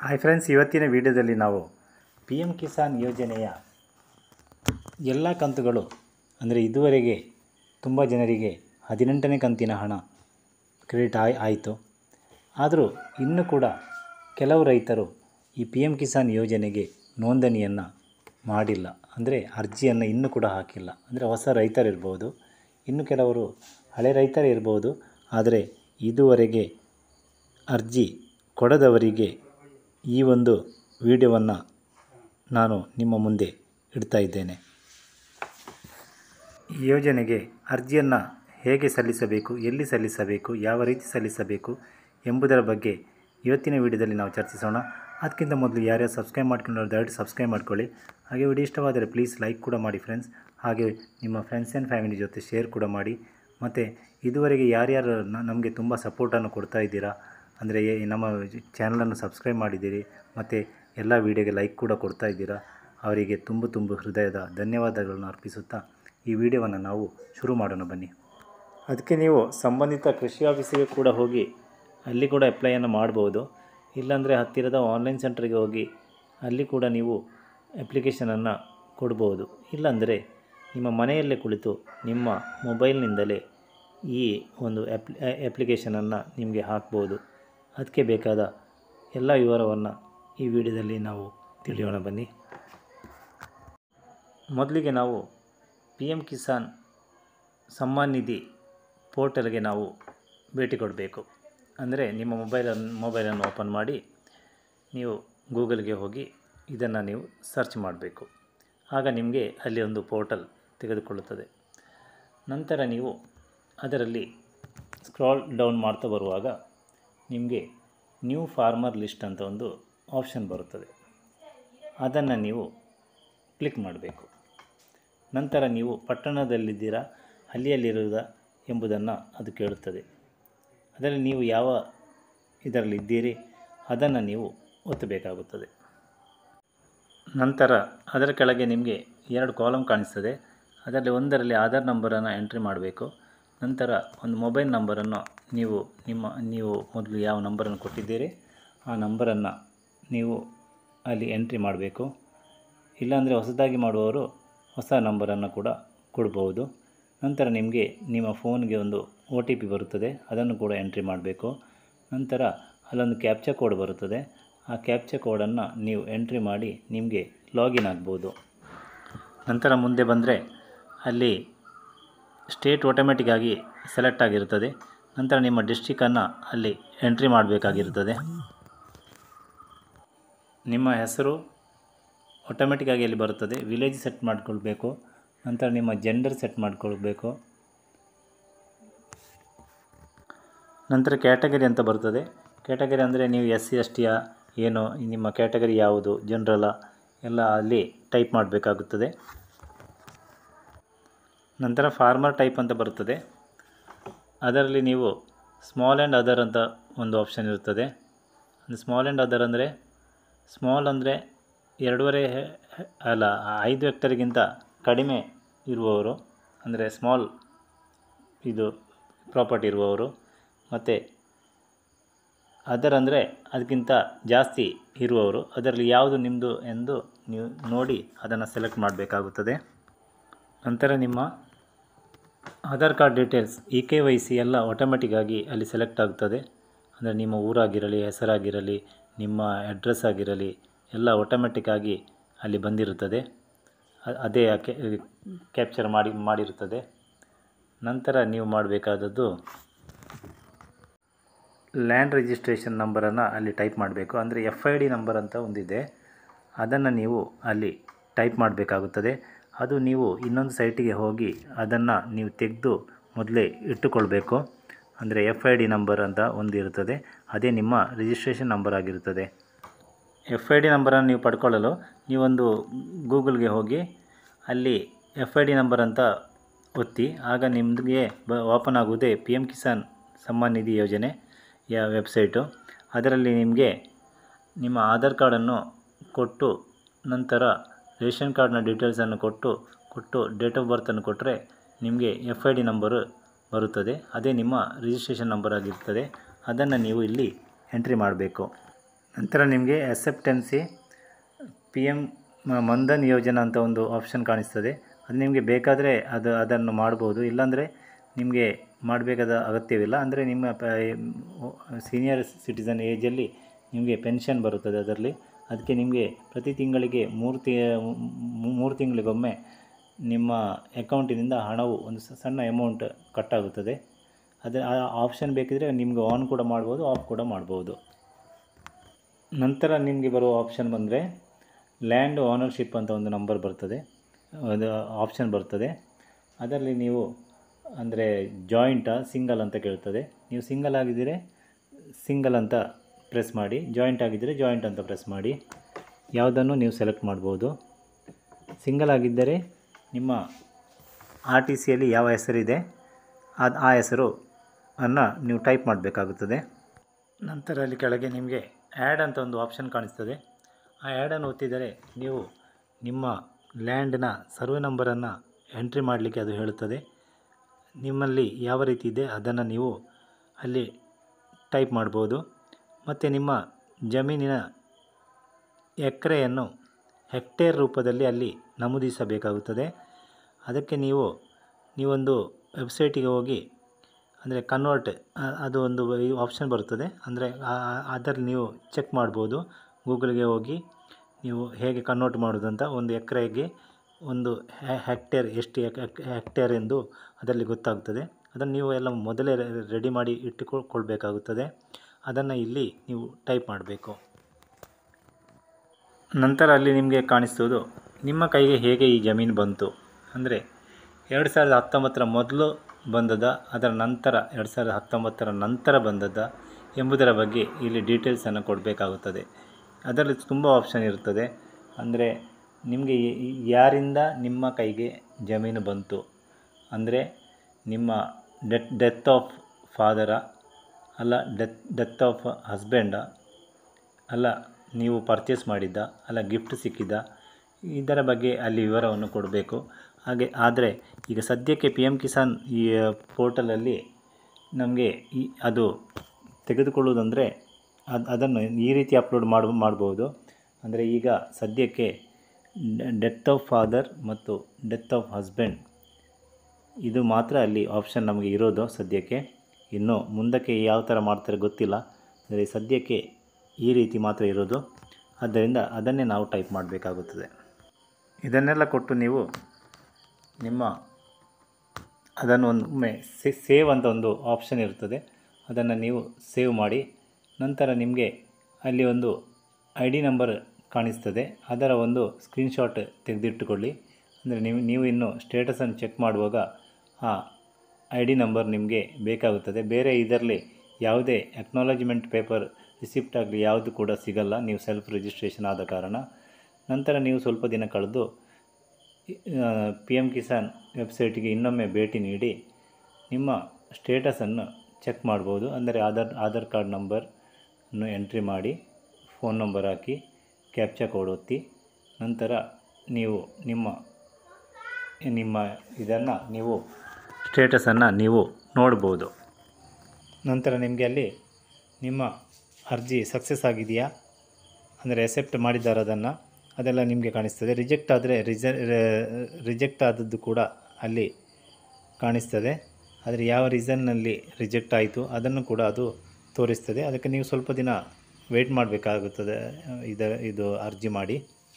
hi friends ಇವತ್ತಿನ ವಿಡಿಯೋದಲ್ಲಿ ನಾವು ಪಿ ಎಮ್ ಕಿಸಾನ್ ಯೋಜನೆಯ ಎಲ್ಲ ಕಂತುಗಳು ಅಂದರೆ ಇದುವರೆಗೆ ತುಂಬ ಜನರಿಗೆ ಹದಿನೆಂಟನೇ ಕಂತಿನ ಹಣ ಕ್ರೆಡಿಟ್ ಆಯ್ ಆಯಿತು ಆದರೂ ಇನ್ನೂ ಕೂಡ ಕೆಲವು ರೈತರು ಈ ಪಿ ಎಮ್ ಕಿಸಾನ್ ಯೋಜನೆಗೆ ನೋಂದಣಿಯನ್ನು ಮಾಡಿಲ್ಲ ಅಂದರೆ ಅರ್ಜಿಯನ್ನು ಇನ್ನೂ ಕೂಡ ಹಾಕಿಲ್ಲ ಅಂದರೆ ಹೊಸ ರೈತರಿರ್ಬೋದು ಇನ್ನು ಕೆಲವರು ಹಳೆ ರೈತರೇ ಇರ್ಬೋದು ಆದರೆ ಇದುವರೆಗೆ ಅರ್ಜಿ ಕೊಡದವರಿಗೆ ಈ ಒಂದು ವಿಡಿಯೋವನ್ನು ನಾನು ನಿಮ್ಮ ಮುಂದೆ ಇಡ್ತಾ ಇದ್ದೇನೆ ಈ ಯೋಜನೆಗೆ ಅರ್ಜಿಯನ್ನು ಹೇಗೆ ಸಲ್ಲಿಸಬೇಕು ಎಲ್ಲಿ ಸಲ್ಲಿಸಬೇಕು ಯಾವ ರೀತಿ ಸಲ್ಲಿಸಬೇಕು ಎಂಬುದರ ಬಗ್ಗೆ ಇವತ್ತಿನ ವಿಡಿಯೋದಲ್ಲಿ ನಾವು ಚರ್ಚಿಸೋಣ ಅದಕ್ಕಿಂತ ಮೊದಲು ಯಾರ್ಯಾರು ಸಬ್ಸ್ಕ್ರೈಬ್ ಮಾಡ್ಕೊಂಡ್ರೆ ದಯವಿಟ್ಟು ಸಬ್ಸ್ಕ್ರೈಬ್ ಮಾಡ್ಕೊಳ್ಳಿ ಹಾಗೆ ವಿಡಿಯೋ ಇಷ್ಟವಾದರೆ ಪ್ಲೀಸ್ ಲೈಕ್ ಕೂಡ ಮಾಡಿ ಫ್ರೆಂಡ್ಸ್ ಹಾಗೆ ನಿಮ್ಮ ಫ್ರೆಂಡ್ಸ್ ಆ್ಯಂಡ್ ಫ್ಯಾಮಿಲಿ ಜೊತೆ ಶೇರ್ ಕೂಡ ಮಾಡಿ ಮತ್ತು ಇದುವರೆಗೆ ಯಾರ್ಯಾರು ನ- ನಮಗೆ ತುಂಬ ಸಪೋರ್ಟನ್ನು ಕೊಡ್ತಾ ಇದ್ದೀರಾ ಅಂದರೆ ಈ ನಮ್ಮ ಚಾನಲನ್ನು ಸಬ್ಸ್ಕ್ರೈಬ್ ಮಾಡಿದ್ದೀರಿ ಮತ್ತು ಎಲ್ಲ ವಿಡಿಯೋಗೆ ಲೈಕ್ ಕೂಡ ಕೊಡ್ತಾ ಇದ್ದೀರಾ ಅವರಿಗೆ ತುಂಬ ತುಂಬ ಹೃದಯದ ಧನ್ಯವಾದಗಳನ್ನು ಅರ್ಪಿಸುತ್ತಾ ಈ ವಿಡಿಯೋವನ್ನು ನಾವು ಶುರು ಮಾಡೋಣ ಬನ್ನಿ ಅದಕ್ಕೆ ನೀವು ಸಂಬಂಧಿತ ಕೃಷಿ ಆಫೀಸಿಗೆ ಕೂಡ ಹೋಗಿ ಅಲ್ಲಿ ಕೂಡ ಅಪ್ಲೈಯನ್ನು ಮಾಡ್ಬೋದು ಇಲ್ಲಾಂದರೆ ಹತ್ತಿರದ ಆನ್ಲೈನ್ ಸೆಂಟರ್ಗೆ ಹೋಗಿ ಅಲ್ಲಿ ಕೂಡ ನೀವು ಅಪ್ಲಿಕೇಶನನ್ನು ಕೊಡ್ಬೋದು ಇಲ್ಲಾಂದರೆ ನಿಮ್ಮ ಮನೆಯಲ್ಲೇ ಕುಳಿತು ನಿಮ್ಮ ಮೊಬೈಲ್ನಿಂದಲೇ ಈ ಒಂದು ಅಪ್ಲಿ ಅಪ್ಲಿಕೇಶನನ್ನು ನಿಮಗೆ ಹಾಕ್ಬೋದು ಅದಕ್ಕೆ ಬೇಕಾದ ಎಲ್ಲ ವಿವರವನ್ನು ಈ ವಿಡಿಯೋದಲ್ಲಿ ನಾವು ತಿಳಿಯೋಣ ಬನ್ನಿ ಮೊದಲಿಗೆ ನಾವು ಪಿ ಎಮ್ ಕಿಸಾನ್ ಸಮ್ಮಾನ್ ನಿಧಿ ಪೋರ್ಟಲ್ಗೆ ನಾವು ಭೇಟಿ ಕೊಡಬೇಕು ಅಂದರೆ ನಿಮ್ಮ ಮೊಬೈಲನ್ನು ಮೊಬೈಲನ್ನು ಓಪನ್ ಮಾಡಿ ನೀವು ಗೂಗಲ್ಗೆ ಹೋಗಿ ಇದನ್ನು ನೀವು ಸರ್ಚ್ ಮಾಡಬೇಕು ಆಗ ನಿಮಗೆ ಅಲ್ಲಿ ಒಂದು ಪೋರ್ಟಲ್ ತೆಗೆದುಕೊಳ್ಳುತ್ತದೆ ನಂತರ ನೀವು ಅದರಲ್ಲಿ ಸ್ಕ್ರಾಲ್ ಡೌನ್ ಮಾಡ್ತಾ ಬರುವಾಗ ನಿಮಗೆ ನ್ಯೂ ಫಾರ್ಮರ್ ಲಿಸ್ಟ್ ಅಂತ ಒಂದು ಆಪ್ಷನ್ ಬರುತ್ತದೆ ಅದನ್ನು ನೀವು ಕ್ಲಿಕ್ ಮಾಡಬೇಕು ನಂತರ ನೀವು ಪಟ್ಟಣದಲ್ಲಿದ್ದೀರಾ ಹಳ್ಳಿಯಲ್ಲಿರುವುದ ಎಂಬುದನ್ನು ಅದು ಕೇಳುತ್ತದೆ ಅದರಲ್ಲಿ ನೀವು ಯಾವ ಇದರಲ್ಲಿ ಇದ್ದೀರಿ ಅದನ್ನು ನೀವು ಒತ್ತಬೇಕಾಗುತ್ತದೆ ನಂತರ ಅದರ ಕೆಳಗೆ ನಿಮಗೆ ಎರಡು ಕಾಲಮ್ ಕಾಣಿಸ್ತದೆ ಅದರಲ್ಲಿ ಒಂದರಲ್ಲಿ ಆಧಾರ್ ನಂಬರನ್ನು ಎಂಟ್ರಿ ಮಾಡಬೇಕು ನಂತರ ಒಂದು ಮೊಬೈಲ್ ನಂಬರನ್ನು ನೀವು ನಿಮ್ಮ ನೀವು ಮೊದಲು ಯಾವ ನಂಬರನ್ನು ಕೊಟ್ಟಿದ್ದೀರಿ ಆ ನಂಬರನ್ನು ನೀವು ಅಲ್ಲಿ ಎಂಟ್ರಿ ಮಾಡಬೇಕು ಇಲ್ಲಾಂದರೆ ಹೊಸದಾಗಿ ಮಾಡುವವರು ಹೊಸ ನಂಬರನ್ನು ಕೂಡ ಕೊಡ್ಬೋದು ನಂತರ ನಿಮಗೆ ನಿಮ್ಮ ಫೋನ್ಗೆ ಒಂದು ಒ ಟಿ ಪಿ ಬರುತ್ತದೆ ಅದನ್ನು ಕೂಡ ಎಂಟ್ರಿ ಮಾಡಬೇಕು ನಂತರ ಅಲ್ಲೊಂದು ಕ್ಯಾಪ್ಚಾ ಕೋಡ್ ಬರುತ್ತದೆ ಆ ಕ್ಯಾಪ್ಚಾ ಕೋಡನ್ನು ನೀವು ಎಂಟ್ರಿ ಮಾಡಿ ನಿಮಗೆ ಲಾಗಿನ್ ಆಗ್ಬೋದು ನಂತರ ಮುಂದೆ ಬಂದರೆ ಅಲ್ಲಿ ಸ್ಟೇಟ್ ಆಟೋಮೆಟಿಕ್ ಆಗಿ ಸೆಲೆಕ್ಟ್ ಆಗಿರುತ್ತದೆ ನಂತರ ನಿಮ್ಮ ಡಿಸ್ಟಿಕನ್ನು ಅಲ್ಲಿ ಎಂಟ್ರಿ ಮಾಡಬೇಕಾಗಿರುತ್ತದೆ ನಿಮ್ಮ ಹೆಸರು ಆಟೋಮೆಟಿಕ್ಕಾಗಿ ಅಲ್ಲಿ ಬರುತ್ತದೆ ವಿಲೇಜ್ ಸೆಟ್ ಮಾಡಿಕೊಳ್ಬೇಕು ನಂತರ ನಿಮ್ಮ ಜೆಂಡರ್ ಸೆಟ್ ಮಾಡಿಕೊಳ್ಬೇಕು ನಂತರ ಕ್ಯಾಟಗರಿ ಅಂತ ಬರ್ತದೆ ಕ್ಯಾಟಗರಿ ಅಂದರೆ ನೀವು ಎಸ್ ಸಿ ಎಸ್ ಟಿಯ ಏನು ನಿಮ್ಮ ಕ್ಯಾಟಗರಿ ಯಾವುದು ಜನರಲ್ಲ ಎಲ್ಲ ಅಲ್ಲಿ ಟೈಪ್ ಮಾಡಬೇಕಾಗುತ್ತದೆ ನಂತರ ಫಾರ್ಮರ್ ಟೈಪ್ ಅಂತ ಬರುತ್ತದೆ ಅದರಲ್ಲಿ ನೀವು ಸ್ಮಾಲ್ ಆ್ಯಂಡ್ ಅದರ್ ಅಂತ ಒಂದು ಆಪ್ಷನ್ ಇರುತ್ತದೆ ಸ್ಮಾಲ್ ಆ್ಯಂಡ್ ಅದರ್ ಅಂದರೆ ಸ್ಮಾಲ್ ಅಂದರೆ ಎರಡೂವರೆ ಹೆ- ಹೆ- ಅಲ್ಲ ಐದು ಹೆಕ್ಟರ್ಗಿಂತ ಕಡಿಮೆ ಇರುವವರು ಅಂದರೆ ಸ್ಮಾಲ್ ಇದು ಪ್ರಾಪರ್ಟಿ ಇರುವವರು ಮತ್ತು ಅದರ್ ಅಂದರೆ ಅದಕ್ಕಿಂತ ಜಾಸ್ತಿ ಇರುವವರು ಅದರಲ್ಲಿ ಯಾವುದು ನಿಮ್ಮದು ಎಂದು ನೀವು ನೋಡಿ ಅದನ್ನು ಸೆಲೆಕ್ಟ್ ಮಾಡಬೇಕಾಗುತ್ತದೆ ನಂತರ ನಿಮ್ಮ Aadhaar card details E K Y C ಎಲ್ಲ ಆಟೋಮೆಟಿಕ್ಕಾಗಿ ಅಲ್ಲಿ ಸೆಲೆಕ್ಟ್ ಆಗುತ್ತದೆ ಅಂದರೆ ನಿಮ್ಮ ಊರಾಗಿರಲಿ ಹೆಸರಾಗಿರಲಿ ನಿಮ್ಮ ಅಡ್ರೆಸ್ ಆಗಿರಲಿ ಎಲ್ಲ ಆಟೋಮೆಟಿಕ್ಕಾಗಿ ಅಲ್ಲಿ ಬಂದಿರುತ್ತದೆ ಅ- ಅದೇ ಕ್ಯಾಪ್ಚರ್ ಮಾಡಿ ಮಾಡಿರುತ್ತದೆ ನಂತರ ನೀವು ಮಾಡಬೇಕಾದದ್ದು ಲ್ಯಾಂಡ್ ರಿಜಿಸ್ಟ್ರೇಷನ್ ನಂಬರನ್ನು ಅಲ್ಲಿ ಟೈಪ್ ಮಾಡಬೇಕು ಅಂದರೆ ಎಫ್ ಐ ಡಿ ನಂಬರ್ ಅಂತ ಒಂದಿದೆ ಅದನ್ನು ನೀವು ಅಲ್ಲಿ ಟೈಪ್ ಮಾಡಬೇಕಾಗುತ್ತದೆ ಅದು ನೀವು ಇನ್ನೊಂದು ಸೈಟಿಗೆ ಹೋಗಿ ಅದನ್ನು ನೀವು ತೆಗೆದು ಮೊದಲೇ ಇಟ್ಟುಕೊಳ್ಬೇಕು ಅಂದರೆ ಎಫ್ ಐ ಡಿ ನಂಬರ್ ಅಂತ ಒಂದು ಇರುತ್ತದೆ ಅದೇ ನಿಮ್ಮ ರಿಜಿಸ್ಟ್ರೇಷನ್ ನಂಬರ್ ಆಗಿರುತ್ತದೆ ಎಫ್ ಐ ಡಿ ನಂಬರನ್ನು ನೀವು ಪಡ್ಕೊಳ್ಳಲು ನೀವೊಂದು ಗೂಗಲ್ಗೆ ಹೋಗಿ ಅಲ್ಲಿ ಎಫ್ ಐ ಡಿ ನಂಬರ್ ಅಂತ ಒತ್ತಿ ಆಗ ನಿಮಗೆ ಬ ಓಪನ್ ಆಗುವುದೇ ಪಿ ಎಮ್ ಕಿಸಾನ್ ಸಮ್ಮಾನ್ ನಿಧಿ ಯೋಜನೆ ಯಾ ವೆಬ್ಸೈಟು ಅದರಲ್ಲಿ ನಿಮಗೆ ನಿಮ್ಮ ಆಧಾರ್ ಕಾರ್ಡನ್ನು ಕೊಟ್ಟು ನಂತರ ರೇಷನ್ ಕಾರ್ಡ್ನ ಡೀಟೇಲ್ಸನ್ನು ಕೊಟ್ಟು ಕೊಟ್ಟು ಡೇಟ್ ಆಫ್ ಬರ್ತನ್ನು ಕೊಟ್ಟರೆ ನಿಮಗೆ ಎಫ್ ಐ ಡಿ ನಂಬರು ಬರುತ್ತದೆ ಅದೇ ನಿಮ್ಮ ರಿಜಿಸ್ಟ್ರೇಷನ್ ನಂಬರ್ ಆಗಿರ್ತದೆ ಅದನ್ನು ನೀವು ಇಲ್ಲಿ ಎಂಟ್ರಿ ಮಾಡಬೇಕು ನಂತರ ನಿಮಗೆ ಎಸೆಪ್ಟೆನ್ಸಿ ಪಿ ಎಮ್ ಮನ್ಧನ್ ಯೋಜನಾ ಅಂತ ಒಂದು ಆಪ್ಷನ್ ಕಾಣಿಸ್ತದೆ ಅದು ನಿಮಗೆ ಬೇಕಾದರೆ ಅದು ಅದನ್ನು ಮಾಡ್ಬೋದು ಇಲ್ಲಾಂದರೆ ನಿಮಗೆ ಮಾಡಬೇಕಾದ ಅಗತ್ಯವಿಲ್ಲ ಅಂದರೆ ನಿಮ್ಮ ಸೀನಿಯರ್ ಸಿಟಿಸನ್ ಏಜಲ್ಲಿ ನಿಮಗೆ ಪೆನ್ಷನ್ ಬರುತ್ತದೆ ಅದರಲ್ಲಿ ಅದಕ್ಕೆ ನಿಮಗೆ ಪ್ರತಿ ತಿಂಗಳಿಗೆ ಮೂರು ತಿ ಮೂರು ತಿಂಗಳಿಗೊಮ್ಮೆ ನಿಮ್ಮ ಅಕೌಂಟಿನಿಂದ ಹಣವು ಒಂದು ಸ- ಸಣ್ಣ ಅಮೌಂಟ್ ಕಟ್ಟಾಗುತ್ತದೆ ಅದು ಆ ಆಪ್ಷನ್ ಬೇಕಿದ್ರೆ ನಿಮಗೆ ಆನ್ ಕೂಡ ಮಾಡ್ಬೋದು ಆಫ್ ಕೂಡ ಮಾಡ್ಬೋದು ನಂತರ ನಿಮಗೆ ಬರುವ ಆಪ್ಷನ್ ಬಂದರೆ ಲ್ಯಾಂಡ್ ಓನರ್ಶಿಪ್ ಅಂತ ಒಂದು ನಂಬರ್ ಬರ್ತದೆ ಅದು ಆಪ್ಷನ್ ಬರ್ತದೆ ಅದರಲ್ಲಿ ನೀವು ಅಂದರೆ ಜಾಯಿಂಟಾ ಸಿಂಗಲ್ ಅಂತ ಕೇಳ್ತದೆ ನೀವು ಸಿಂಗಲ್ ಆಗಿದ್ದರೆ ಸಿಂಗಲ್ ಅಂತ ಪ್ರೆಸ್ ಮಾಡಿ ಜಾಯಿಂಟ್ ಆಗಿದ್ದರೆ ಜಾಯಿಂಟ್ ಅಂತ ಪ್ರೆಸ್ ಮಾಡಿ ಯಾವುದನ್ನು ನೀವು ಸೆಲೆಕ್ಟ್ ಮಾಡ್ಬೋದು ಸಿಂಗಲ್ ಆಗಿದ್ದರೆ ನಿಮ್ಮ ಆರ್ ಟಿ ಸಿಯಲ್ಲಿ ಯಾವ ಹೆಸರಿದೆ ಅದು ಆ ಹೆಸರು ಅನ್ನು ನೀವು ಟೈಪ್ ಮಾಡಬೇಕಾಗುತ್ತದೆ ನಂತರ ಅಲ್ಲಿ ಕೆಳಗೆ ನಿಮಗೆ ಆ್ಯಡ್ ಅಂತ ಒಂದು ಆಪ್ಷನ್ ಕಾಣಿಸ್ತದೆ ಆ ಆ್ಯಡನ್ನು ಒತ್ತಿದರೆ ನೀವು ನಿಮ್ಮ ಲ್ಯಾಂಡ್ನ ಸರ್ವೆ ನಂಬರನ್ನು ಎಂಟ್ರಿ ಮಾಡಲಿಕ್ಕೆ ಅದು ಹೇಳುತ್ತದೆ ನಿಮ್ಮಲ್ಲಿ ಯಾವ ರೀತಿ ಇದೆ ಅದನ್ನು ನೀವು ಅಲ್ಲಿ ಟೈಪ್ ಮಾಡ್ಬೋದು ಮತ್ತು ನಿಮ್ಮ ಜಮೀನಿನ ಎಕರೆಯನ್ನು ಹೆಕ್ಟೇರ್ ರೂಪದಲ್ಲಿ ಅಲ್ಲಿ ನಮೂದಿಸಬೇಕಾಗುತ್ತದೆ ಅದಕ್ಕೆ ನೀವು ನೀವೊಂದು ವೆಬ್ಸೈಟಿಗೆ ಹೋಗಿ ಅಂದರೆ ಕನ್ವರ್ಟ್ ಅದು ಒಂದು ಆಪ್ಷನ್ ಬರುತ್ತದೆ ಅಂದರೆ ಅದರಲ್ಲಿ ನೀವು ಚೆಕ್ ಮಾಡ್ಬೋದು ಗೂಗಲ್ಗೆ ಹೋಗಿ ನೀವು ಹೇಗೆ ಕನ್ವರ್ಟ್ ಮಾಡೋದಂತ ಒಂದು ಎಕರೆಗೆ ಒಂದು ಹೆಕ್ಟೇರ್ ಎಷ್ಟು ಹೆಕ್ಟೇರ್ ಎಂದು ಅದರಲ್ಲಿ ಗೊತ್ತಾಗ್ತದೆ ಅದನ್ನು ನೀವು ಎಲ್ಲ ಮೊದಲೇ ರೆಡಿ ಮಾಡಿ ಇಟ್ಟುಕೊಳ್ಬೇಕಾಗುತ್ತದೆ ಅದನ್ನು ಇಲ್ಲಿ ನೀವು ಟೈಪ್ ಮಾಡಬೇಕು ನಂತರ ಅಲ್ಲಿ ನಿಮಗೆ ಕಾಣಿಸುವುದು ನಿಮ್ಮ ಕೈಗೆ ಹೇಗೆ ಈ ಜಮೀನು ಬಂತು ಅಂದರೆ ಎರಡು ಸಾವಿರದ ಹತ್ತೊಂಬತ್ತರ ಮೊದಲು ಬಂದದ ಅದರ ನಂತರ ಎರಡು ಸಾವಿರದ ಹತ್ತೊಂಬತ್ತರ ನಂತರ ಬಂದದ ಎಂಬುದರ ಬಗ್ಗೆ ಇಲ್ಲಿ ಡೀಟೇಲ್ಸನ್ನು ಕೊಡಬೇಕಾಗುತ್ತದೆ ಅದರಲ್ಲಿ ತುಂಬ ಆಪ್ಷನ್ ಇರ್ತದೆ ಅಂದರೆ ನಿಮಗೆ ಈ- ಯಾರಿಂದ ನಿಮ್ಮ ಕೈಗೆ ಜಮೀನು ಬಂತು ಅಂದರೆ ನಿಮ್ಮ ಡೆತ್ ಡೆತ್ ಆಫ್ ಫಾದರ ಅಲ್ಲ ಡೆತ್ ಡೆತ್ ಆಫ್ ಹಸ್ಬೆಂಡ ಅಲ್ಲ ನೀವು ಪರ್ಚೇಸ್ ಮಾಡಿದ್ದ ಅಲ್ಲ ಗಿಫ್ಟ್ ಸಿಕ್ಕಿದ್ದ ಇದರ ಬಗ್ಗೆ ಅಲ್ಲಿ ವಿವರವನ್ನು ಕೊಡಬೇಕು ಹಾಗೆ ಆದರೆ ಈಗ ಸದ್ಯಕ್ಕೆ ಪಿ ಎಮ್ ಕಿಸಾನ್ ಈ ಪೋರ್ಟಲಲ್ಲಿ ನಮಗೆ ಈ ಅದು ತೆಗೆದುಕೊಳ್ಳುವುದಂದರೆ ಅದು ಅದನ್ನು ಈ ರೀತಿ ಅಪ್ಲೋಡ್ ಮಾಡ ಮಾಡ್ಬೋದು ಅಂದರೆ ಈಗ ಸದ್ಯಕ್ಕೆ ಡೆತ್ ಆಫ್ ಫಾದರ್ ಮತ್ತು ಡೆತ್ ಆಫ್ ಹಸ್ಬೆಂಡ್ ಇದು ಮಾತ್ರ ಅಲ್ಲಿ ಆಪ್ಷನ್ ನಮಗೆ ಇರೋದು ಸದ್ಯಕ್ಕೆ ಇನ್ನು ಮುಂದಕ್ಕೆ ಯಾವ ಥರ ಮಾಡ್ತಾರೆ ಗೊತ್ತಿಲ್ಲ ಅಂದರೆ ಸದ್ಯಕ್ಕೆ ಈ ರೀತಿ ಮಾತ್ರ ಇರೋದು ಆದ್ದರಿಂದ ಅದನ್ನೇ ನಾವು ಟೈಪ್ ಮಾಡಬೇಕಾಗುತ್ತದೆ ಇದನ್ನೆಲ್ಲ ಕೊಟ್ಟು ನೀವು ನಿಮ್ಮ ಅದನ್ನು ಒಮ್ಮೆ ಸೇವ್ ಅಂತ ಒಂದು ಆಪ್ಷನ್ ಇರ್ತದೆ ಅದನ್ನು ನೀವು ಸೇವ್ ಮಾಡಿ ನಂತರ ನಿಮಗೆ ಅಲ್ಲಿ ಒಂದು ಐ ಡಿ ನಂಬರ್ ಕಾಣಿಸ್ತದೆ ಅದರ ಒಂದು ಸ್ಕ್ರೀನ್ಶಾಟ್ ತೆಗೆದಿಟ್ಟುಕೊಳ್ಳಿ ಅಂದರೆ ನೀವು ನೀವು ಇನ್ನು ಸ್ಟೇಟಸನ್ನು ಚೆಕ್ ಮಾಡುವಾಗ ಆ ಐ ಡಿ ನಂಬರ್ ನಿಮಗೆ ಬೇಕಾಗುತ್ತದೆ ಬೇರೆ ಇದರಲ್ಲಿ ಯಾವುದೇ ಅಕ್ನಾಲಜ್ಮೆಂಟ್ ಪೇಪರ್ ರಿಸಿಪ್ಟ್ ಆಗಲಿ ಯಾವುದು ಕೂಡ ಸಿಗಲ್ಲ ನೀವು ಸೆಲ್ಫ್ ರಿಜಿಸ್ಟ್ರೇಷನ್ ಆದ ಕಾರಣ ನಂತರ ನೀವು ಸ್ವಲ್ಪ ದಿನ ಕಳೆದು ಪಿ ಎಮ್ ಕಿಸಾನ್ ವೆಬ್ಸೈಟಿಗೆ ಇನ್ನೊಮ್ಮೆ ಭೇಟಿ ನೀಡಿ ನಿಮ್ಮ ಸ್ಟೇಟಸನ್ನು ಚೆಕ್ ಮಾಡ್ಬೋದು ಅಂದರೆ ಆಧಾರ್ ಆಧಾರ್ ಕಾರ್ಡ್ ನಂಬರನ್ನು ಎಂಟ್ರಿ ಮಾಡಿ ಫೋನ್ ನಂಬರ್ ಹಾಕಿ ಕ್ಯಾಪ್ಚಾ ಕೋಡ್ ಒತ್ತಿ ನಂತರ ನೀವು ನಿಮ್ಮ ನಿಮ್ಮ ಇದನ್ನು ನೀವು ಸ್ಟೇಟಸನ್ನು ನೀವು ನೋಡ್ಬೋದು ನಂತರ ನಿಮಗೆ ಅಲ್ಲಿ ನಿಮ್ಮ ಅರ್ಜಿ ಸಕ್ಸಸ್ ಆಗಿದೆಯಾ ಅಂದರೆ ಎಸೆಪ್ಟ್ ಮಾಡಿದ್ದಾರೆ ಅದನ್ನು ಅದೆಲ್ಲ ನಿಮಗೆ ಕಾಣಿಸ್ತದೆ ರಿಜೆಕ್ಟ್ ಆದರೆ ರಿಜ ರಿಜೆಕ್ಟ್ ಆದದ್ದು ಕೂಡ ಅಲ್ಲಿ ಕಾಣಿಸ್ತದೆ ಆದರೆ ಯಾವ ರೀಸನ್ನಲ್ಲಿ ರಿಜೆಕ್ಟ್ ಆಯಿತು ಅದನ್ನು ಕೂಡ ಅದು ತೋರಿಸ್ತದೆ ಅದಕ್ಕೆ ನೀವು ಸ್ವಲ್ಪ ದಿನ ವೆಯ್ಟ್ ಮಾಡಬೇಕಾಗುತ್ತದೆ ಇದ ಇದು ಅರ್ಜಿ ಮಾಡಿ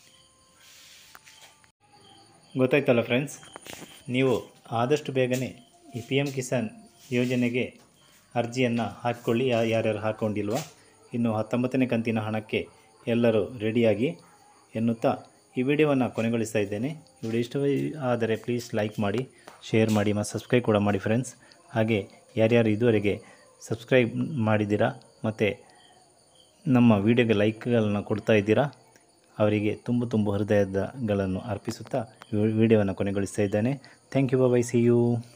ಗೊತ್ತಾಯ್ತಲ್ಲ ಫ್ರೆಂಡ್ಸ್ ನೀವು ಆದಷ್ಟು ಬೇಗನೆ ಈ ಪಿ ಎಮ್ ಕಿಸಾನ್ ಯೋಜನೆಗೆ ಅರ್ಜಿಯನ್ನು ಹಾಕಿಕೊಳ್ಳಿ ಯಾ ಯಾರ್ಯಾರು ಹಾಕ್ಕೊಂಡಿಲ್ವ ಇನ್ನು ಹತ್ತೊಂಬತ್ತನೇ ಕಂತಿನ ಹಣಕ್ಕೆ ಎಲ್ಲರೂ ರೆಡಿಯಾಗಿ ಎನ್ನುತ್ತಾ ಈ ವಿಡಿಯೋವನ್ನು ಕೊನೆಗೊಳಿಸ್ತಾ ಇದ್ದೇನೆ ಈ ವಿಡಿಯೋ ಇಷ್ಟ ಆದರೆ ಪ್ಲೀಸ್ ಲೈಕ್ ಮಾಡಿ ಶೇರ್ ಮಾಡಿ ಮತ್ತು ಸಬ್ಸ್ಕ್ರೈಬ್ ಕೂಡ ಮಾಡಿ ಫ್ರೆಂಡ್ಸ್ ಹಾಗೆ ಯಾರ್ಯಾರು ಇದುವರೆಗೆ ಸಬ್ಸ್ಕ್ರೈಬ್ ಮಾಡಿದ್ದೀರಾ ಮತ್ತು ನಮ್ಮ ವಿಡಿಯೋಗೆ ಲೈಕ್ಗಳನ್ನು ಕೊಡ್ತಾ ಇದ್ದೀರಾ ಅವರಿಗೆ ತುಂಬ ತುಂಬ ಹೃದಯದಗಳನ್ನು ಅರ್ಪಿಸುತ್ತಾ ವಿಡಿಯೋವನ್ನು ಕೊನೆಗೊಳಿಸ್ತಾ ಇದ್ದೇನೆ thank you bye see you